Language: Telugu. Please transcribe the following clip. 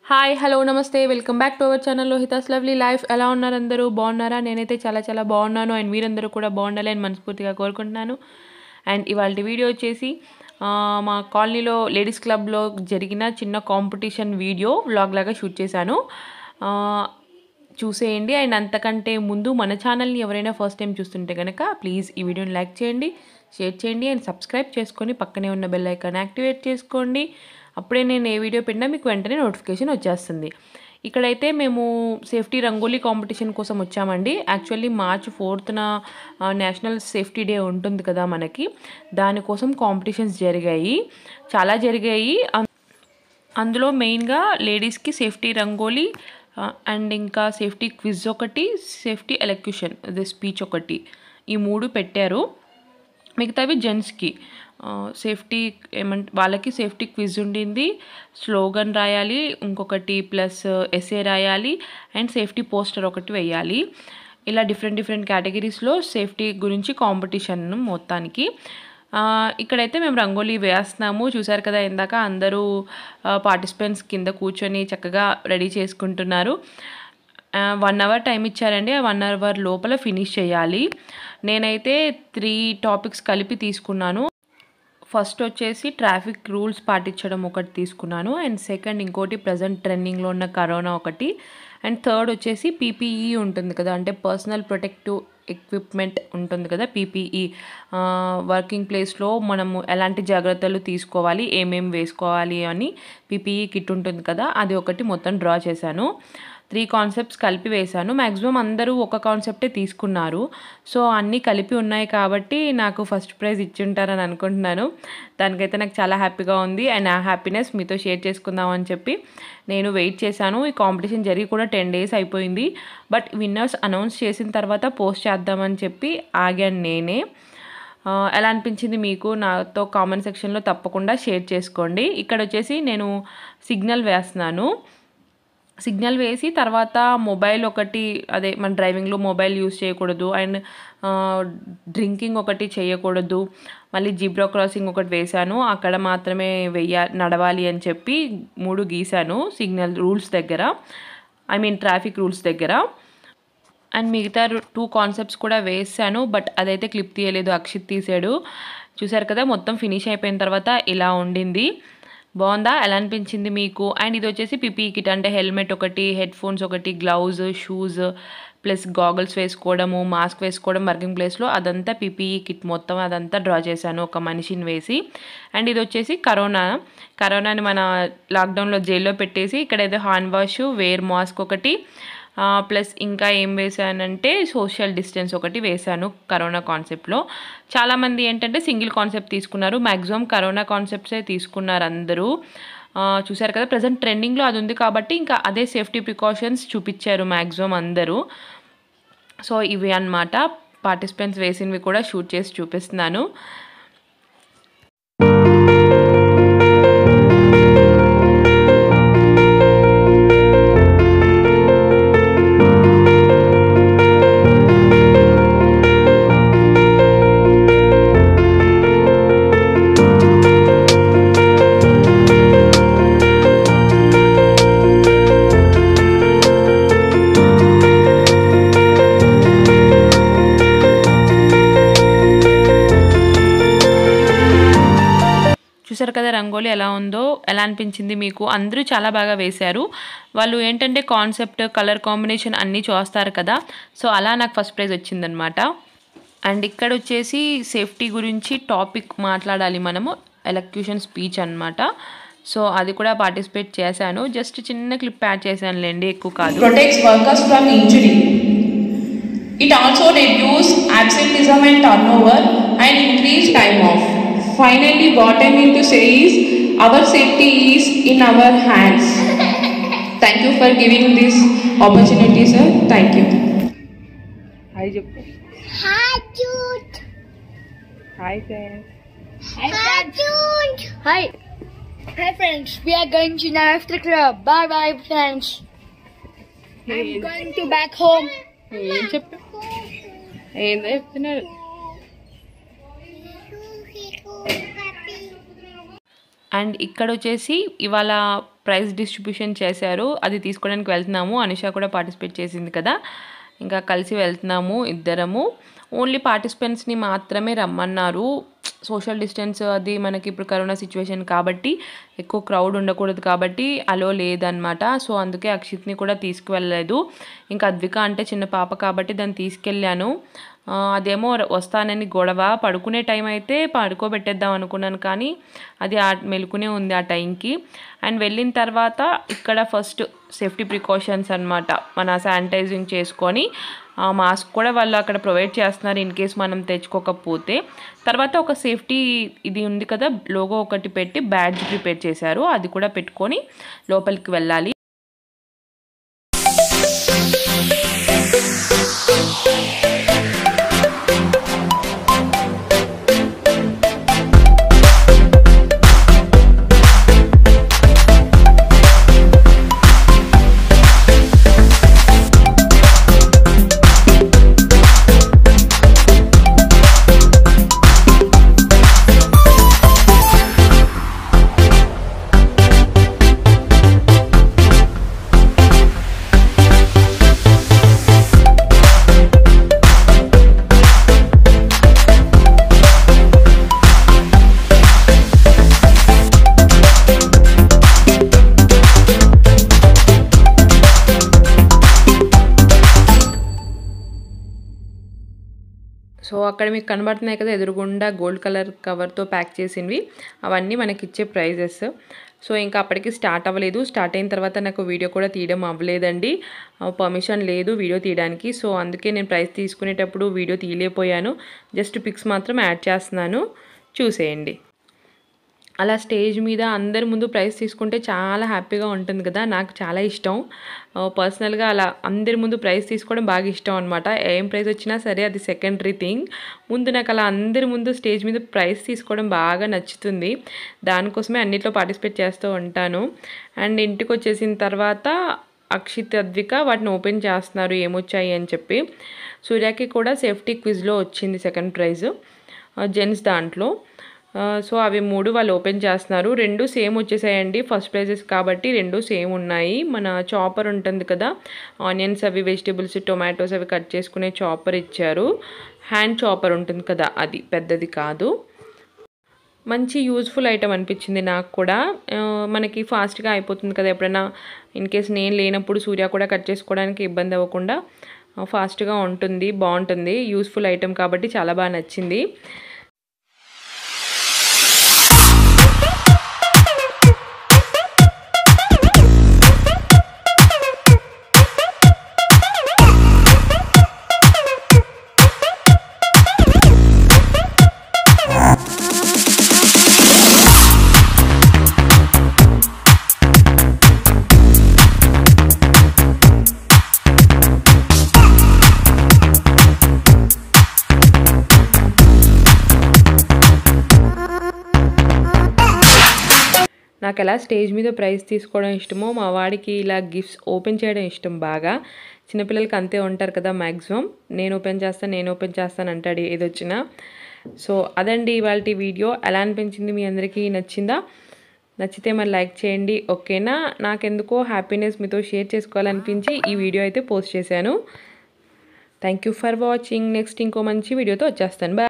హాయ్ హలో నమస్తే welcome back to our channel Lohithas lovely life ఎలా ఉన్నారు అందరూ బాగున్నారా నేనైతే చాలా చాలా బాగున్నాను అండ్ మీరందరూ కూడా బాగుండాలని మనస్ఫూర్తిగా కోరుకుంటున్నాను అండ్ ఇవాళ వీడియో వచ్చేసి ఆ, మా కాలనీలో లేడీస్ క్లబ్లో జరిగిన చిన్న కాంపిటీషన్ వీడియో వ్లాగ్ లాగా షూట్ చేశాను ఆ, చూసేయండి అండ్ అంతకంటే ముందు మన ఛానల్ని ఎవరైనా ఫస్ట్ టైం చూస్తుంటే కనుక ప్లీజ్ ఈ వీడియోని లైక్ చేయండి షేర్ చేయండి అండ్ సబ్స్క్రైబ్ చేసుకొని పక్కనే ఉన్న బెల్ ఐకాన్ యాక్టివేట్ చేసుకోండి అప్పుడే నేను ఏ వీడియో పెట్టినా మీకు వెంటనే నోటిఫికేషన్ వచ్చేస్తుంది ఇక్కడైతే మేము సేఫ్టీ రంగోలీ కాంపిటీషన్ కోసం వచ్చామండి యాక్చువల్లీ మార్చ్ ఫోర్త్న నేషనల్ సేఫ్టీ డే ఉంటుంది కదా మనకి దానికోసం కాంపిటీషన్స్ జరిగాయి చాలా జరిగాయి అం- అందులో మెయిన్గా లేడీస్కి సేఫ్టీ రంగోలీ ఆ, అండ్ ఇంకా సేఫ్టీ క్విజ్ ఒకటి సేఫ్టీ ఎలక్యూషన్ అదే స్పీచ్ ఒకటి ఈ మూడు పెట్టారు మిగతావి జెంట్స్కి సేఫ్టీ ఏమంట వాళ్ళకి సేఫ్టీ క్విజ్ ఉండింది స్లోగన్ రాయాలి ఇంకొకటి ప్లస్ ఎస్ఏ రాయాలి అండ్ సేఫ్టీ పోస్టర్ ఒకటి వేయాలి ఇలా డిఫరెంట్ డిఫరెంట్ కేటగిరీస్లో సేఫ్టీ గురించి కాంపిటీషన్ మొత్తానికి ఆ, ఇక్కడైతే మేము రంగోలీ వేస్తున్నాము చూసారు కదా ఇందాక అందరూ పార్టిసిపెంట్స్ కింద కూర్చొని చక్కగా రెడీ చేసుకుంటున్నారు వన్ అవర్ టైం ఇచ్చారండి ఆ వన్ అవర్ లోపల ఫినిష్ చేయాలి నేనైతే త్రీ టాపిక్స్ కలిపి తీసుకున్నాను ఫస్ట్ వచ్చేసి ట్రాఫిక్ రూల్స్ పాటించడం ఒకటి తీసుకున్నాను అండ్ సెకండ్ ఇంకోటి ప్రజెంట్ ట్రెండింగ్లో ఉన్న కరోనా ఒకటి అండ్ థర్డ్ వచ్చేసి పీపీఈ ఉంటుంది కదా అంటే పర్సనల్ ప్రొటెక్టివ్ ఎక్విప్మెంట్ ఉంటుంది కదా పీపీఈ వర్కింగ్ ప్లేస్లో మనము ఎలాంటి జాగ్రత్తలు తీసుకోవాలి ఏమేమి వేసుకోవాలి అని పీపీఈ కిట్ ఉంటుంది కదా అది ఒకటి మొత్తం డ్రా చేశాను త్రీ కాన్సెప్ట్స్ కలిపి వేశాను మ్యాక్సిమం అందరూ ఒక కాన్సెప్టే తీసుకున్నారు సో అన్నీ కలిపి ఉన్నాయి కాబట్టి నాకు ఫస్ట్ ప్రైజ్ ఇచ్చుంటారని అనుకుంటున్నాను దానికైతే నాకు చాలా హ్యాపీగా ఉంది అండ్ ఆ హ్యాపీనెస్ మీతో షేర్ చేసుకుందాం అని చెప్పి నేను వెయిట్ చేశాను ఈ కాంపిటీషన్ జరిగి కూడా టెన్ డేస్ అయిపోయింది బట్ విన్నర్స్ అనౌన్స్ చేసిన తర్వాత పోస్ట్ చేద్దామని చెప్పి ఆగాను నేనే ఆ, ఎలా అనిపించింది మీకు నాతో కామెంట్ సెక్షన్లో తప్పకుండా షేర్ చేసుకోండి ఇక్కడ వచ్చేసి నేను సిగ్నల్ వేస్తున్నాను సిగ్నల్ వేసి తర్వాత మొబైల్ ఒకటి అదే మన డ్రైవింగ్లో మొబైల్ యూస్ చేయకూడదు అండ్ డ్రింకింగ్ ఒకటి చేయకూడదు మళ్ళీ జిబ్రా క్రాసింగ్ ఒకటి వేశాను అక్కడ మాత్రమే వెయ్య నడవాలి అని చెప్పి మూడు గీశాను సిగ్నల్ రూల్స్ దగ్గర ఐ మీన్ ట్రాఫిక్ రూల్స్ దగ్గర అండ్ మిగతా టూ కాన్సెప్ట్స్ కూడా వేసాను బట్ అదైతే క్లిప్ తీయలేదు అక్షిత్ తీసాడు చూసారు కదా మొత్తం ఫినిష్ అయిపోయిన తర్వాత ఇలా ఉండింది బాగుందా ఎలా అనిపించింది మీకు అండ్ ఇది వచ్చేసి పిపి కిట్ అంటే హెల్మెట్ ఒకటి హెడ్ ఫోన్స్ ఒకటి గ్లౌజ్ షూస్ ప్లస్ గాగుల్స్ వేసుకోవడము మాస్క్ వేసుకోవడం వర్కింగ్ ప్లేస్లో అదంతా పిపిఈ కిట్ మొత్తం అదంతా డ్రా చేశాను ఒక మనిషిని వేసి అండ్ ఇది వచ్చేసి కరోనా కరోనాని మన లాక్డౌన్లో జైల్లో పెట్టేసి ఇక్కడ ఏదో హ్యాండ్ వాష్ వేర్ మాస్క్ ఒకటి ప్లస్ ఇంకా ఏం వేసానంటే సోషల్ డిస్టెన్స్ ఒకటి వేశాను కరోనా కాన్సెప్ట్లో చాలామంది ఏంటంటే సింగిల్ కాన్సెప్ట్ తీసుకున్నారు మ్యాక్సిమం కరోనా కాన్సెప్ట్సే తీసుకున్నారు అందరూ ఆ, చూశారు కదా ప్రజెంట్ ట్రెండింగ్లో అది ఉంది కాబట్టి ఇంకా అదే సేఫ్టీ ప్రికాషన్స్ చూపించారు మ్యాక్సిమం అందరూ సో ఇవి అన్నమాట పార్టిసిపెంట్స్ వేసినవి కూడా షూట్ చేసి చూపిస్తున్నాను చూసారు కదా రంగోలి ఎలా ఉందో ఎలా అనిపించింది మీకు అందరూ చాలా బాగా వేశారు వాళ్ళు ఏంటంటే కాన్సెప్ట్ కలర్ కాంబినేషన్ అన్నీ చూస్తారు కదా సో అలా నాకు ఫస్ట్ ప్రైజ్ వచ్చిందనమాట అండ్ ఇక్కడ వచ్చేసి సేఫ్టీ గురించి టాపిక్ మాట్లాడాలి మనము ఎలక్యూషన్ స్పీచ్ అన్నమాట సో అది కూడా పార్టిసిపేట్ చేశాను జస్ట్ చిన్న క్లిప్ యాడ్ చేశానులేండి ఎక్కువ కాదు protects workers from injury. It also reduces absenteeism and turnover and increase time off. Finally, what I mean to say is our safety is in our hands. Thank you for giving this opportunity, sir. Thank you. Hi చెప్పు Hi, Jude. Hi friends Hi, Jude. Hi. Hi, friends. We are going to now after club. Bye, bye, friends. I'm going to back home. ఏం చెప్పు ఏం చెప్తున్నారు అండ్ ఇక్కడ వచ్చేసి ఇవాళ ప్రైజ్ డిస్ట్రిబ్యూషన్ చేశారు అది తీసుకోవడానికి వెళ్తున్నాము అనిషా కూడా పార్టిసిపేట్ చేసింది కదా ఇంకా కలిసి వెళ్తున్నాము ఇద్దరము ఓన్లీ పార్టిసిపెంట్స్ని మాత్రమే రమ్మన్నారు సోషల్ డిస్టెన్స్ అది మనకి ఇప్పుడు కరోనా సిచ్యువేషన్ కాబట్టి ఎక్కువ క్రౌడ్ ఉండకూడదు కాబట్టి అలో లేదనమాట సో అందుకే అక్షిత్ని కూడా తీసుకువెళ్ళలేదు ఇంకా అద్విక అంటే చిన్న పాప కాబట్టి దాన్ని తీసుకెళ్ళాను ఆ, అదేమో వస్తానని గొడవ పడుకునే టైం అయితే పడుకోబెట్టేద్దాం అనుకున్నాను కానీ అది ఆ మెలుకునే ఉంది ఆ టైంకి అండ్ వెళ్ళిన తర్వాత ఇక్కడ ఫస్ట్ సేఫ్టీ ప్రికాషన్స్ అన్నమాట మన శానిటైజింగ్ చేసుకొని ఆ మాస్క్ కూడా వాళ్ళు అక్కడ ప్రొవైడ్ చేస్తున్నారు ఇన్ కేస్ మనం తెచ్చుకోకపోతే తర్వాత ఒక సేఫ్టీ ఇది ఉంది కదా లోగో ఒకటి పెట్టి బ్యాడ్జ్ ప్రిపేర్ చేశారు అది కూడా పెట్టుకొని లోపలికి వెళ్ళాలి సో అక్కడ మీకు కనబడుతున్నాయి కదా ఎదురుగుండా గోల్డ్ కలర్ కవర్తో ప్యాక్ చేసినవి అవన్నీ మనకి ఇచ్చే ప్రైజెస్ సో ఇంకా అప్పటికి స్టార్ట్ అవ్వలేదు స్టార్ట్ అయిన తర్వాత నాకు వీడియో కూడా తీయడం అవ్వలేదండి పర్మిషన్ లేదు వీడియో తీయడానికి సో అందుకే నేను ప్రైస్ తీసుకునేటప్పుడు వీడియో తీయలేకపోయాను జస్ట్ పిక్స్ మాత్రం యాడ్ చేస్తున్నాను చూసేయండి అలా స్టేజ్ మీద అందరి ముందు ప్రైజ్ తీసుకుంటే చాలా హ్యాపీగా ఉంటుంది కదా నాకు చాలా ఇష్టం పర్సనల్గా అలా అందరి ముందు ప్రైజ్ తీసుకోవడం బాగా ఇష్టం అనమాట ఏం ప్రైజ్ వచ్చినా సరే అది సెకండరీ థింగ్ ముందు నాకు అలా అందరి ముందు స్టేజ్ మీద ప్రైజ్ తీసుకోవడం బాగా నచ్చుతుంది దానికోసమే అన్నిట్లో పార్టిసిపేట్ చేస్తూ ఉంటాను అండ్ ఇంటికి వచ్చేసిన తర్వాత అక్షిత్ అద్విక వాటిని ఓపెన్ చేస్తున్నారు ఏమొచ్చాయి అని చెప్పి సూర్యకి కూడా సేఫ్టీ క్విజ్లో వచ్చింది సెకండ్ ప్రైజ్ జెంట్స్ దాంట్లో ఆ, సో అవి మూడు వాళ్ళు ఓపెన్ చేస్తున్నారు రెండు సేమ్ వచ్చేసాయండి ఫస్ట్ ప్రైజెస్ కాబట్టి రెండు సేమ్ ఉన్నాయి మన చాపర్ ఉంటుంది కదా ఆనియన్స్ అవి వెజిటేబుల్స్ టొమాటోస్ అవి కట్ చేసుకునే చాపర్ ఇచ్చారు హ్యాండ్ చాపర్ ఉంటుంది కదా అది పెద్దది కాదు మంచి యూజ్ఫుల్ ఐటమ్ అనిపించింది నాకు కూడా ఆ, మనకి ఫాస్ట్గా అయిపోతుంది కదా ఎప్పుడైనా ఇన్ కేస్ నేను లేనప్పుడు సూర్య కూడా కట్ చేసుకోవడానికి ఇబ్బంది అవ్వకుండా ఫాస్ట్గా ఉంటుంది బాగుంటుంది యూస్ఫుల్ ఐటమ్ కాబట్టి చాలా బాగా నచ్చింది నాకు ఎలా స్టేజ్ మీద ప్రైజ్ తీసుకోవడం ఇష్టమో మా వాడికి ఇలా గిఫ్ట్స్ ఓపెన్ చేయడం ఇష్టం బాగా చిన్నపిల్లలకి అంతే ఉంటారు కదా మ్యాక్సిమం నేను ఓపెన్ చేస్తాను నేను ఓపెన్ చేస్తాను అంటాడు ఏది వచ్చినా సో అదండి ఇవాళ వీడియో ఎలా అనిపించింది మీ అందరికీ నచ్చిందా నచ్చితే మరి లైక్ చేయండి ఓకేనా నాకెందుకో హ్యాపీనెస్ మీతో షేర్ చేసుకోవాలనిపించి ఈ వీడియో అయితే పోస్ట్ చేశాను thank you for watching next ఇంకో మంచి వీడియోతో వచ్చేస్తాను బాయ్